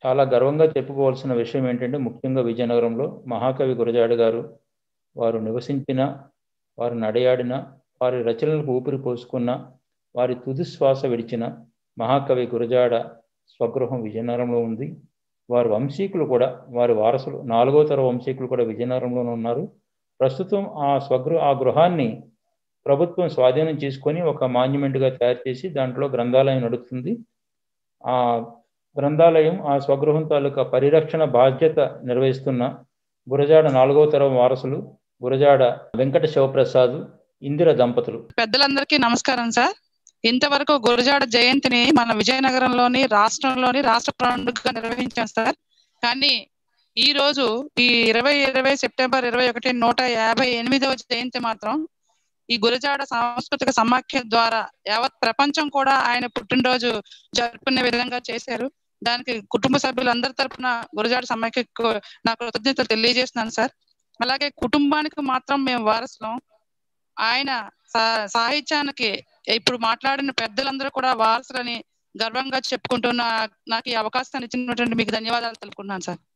చాలా గర్వంగా చెప్పుకోవాల్సిన విషయం ఏంటంటే ముఖ్యంగా విజయనగరంలో మహాకవి గురజాడ గారు వారు నివసించిన వారు నడయాడిన వారి రచనలకు ఊపిరి పోసుకున్న వారి తుది శ్వాస విడిచిన మహాకవి గురజాడ స్వగృహం విజయనగరంలో ఉంది వారి వంశీకులు కూడా వారి వారసులు నాలుగో తర వంశీకులు కూడా విజయనగరంలోనే ఉన్నారు ప్రస్తుతం ఆ స్వగృహ ఆ గృహాన్ని ప్రభుత్వం స్వాధీనం చేసుకొని ఒక మాన్యుమెంట్గా తయారు చేసి దాంట్లో గ్రంథాలయం నడుస్తుంది ఆ గ్రంథాలయం ఆ స్వగృహం తాలూకా పరిరక్షణ బాధ్యత నిర్వహిస్తున్న గురజాడ నాలుగో తరం వారసులు గురజాడ వెంకట శివప్రసాద్ ఇందిర దంపతులు పెద్దలందరికీ నమస్కారం సార్ ఇంతవరకు గురజాడ జయంతిని మన విజయనగరంలోని రాష్ట్రంలోని రాష్ట్ర పండుగగా నిర్వహించాం సార్ కానీ ఈ రోజు ఈ ఇరవై ఇరవై సెప్టెంబర్ ఇరవై ఒకటి నూట యాభై ఎనిమిదవ జయంతి మాత్రం ఈ గురజాడ సాంస్కృతిక సమాఖ్య ద్వారా యావత్ ప్రపంచం కూడా ఆయన పుట్టినరోజు జరుపుకునే విధంగా చేశారు దానికి కుటుంబ సభ్యులందరి తరపున గురజాడ సమాఖ్యకు నా కృతజ్ఞతలు తెలియజేస్తున్నాను సార్ అలాగే కుటుంబానికి మాత్రం మేము వారసులం ఆయన సాహిత్యానికి ఇప్పుడు మాట్లాడిన పెద్దలందరూ కూడా వారసులని గర్వంగా చెప్పుకుంటున్న నాకు ఈ అవకాశాన్ని ఇచ్చినటువంటి మీకు ధన్యవాదాలు తెలుపుకున్నాను సార్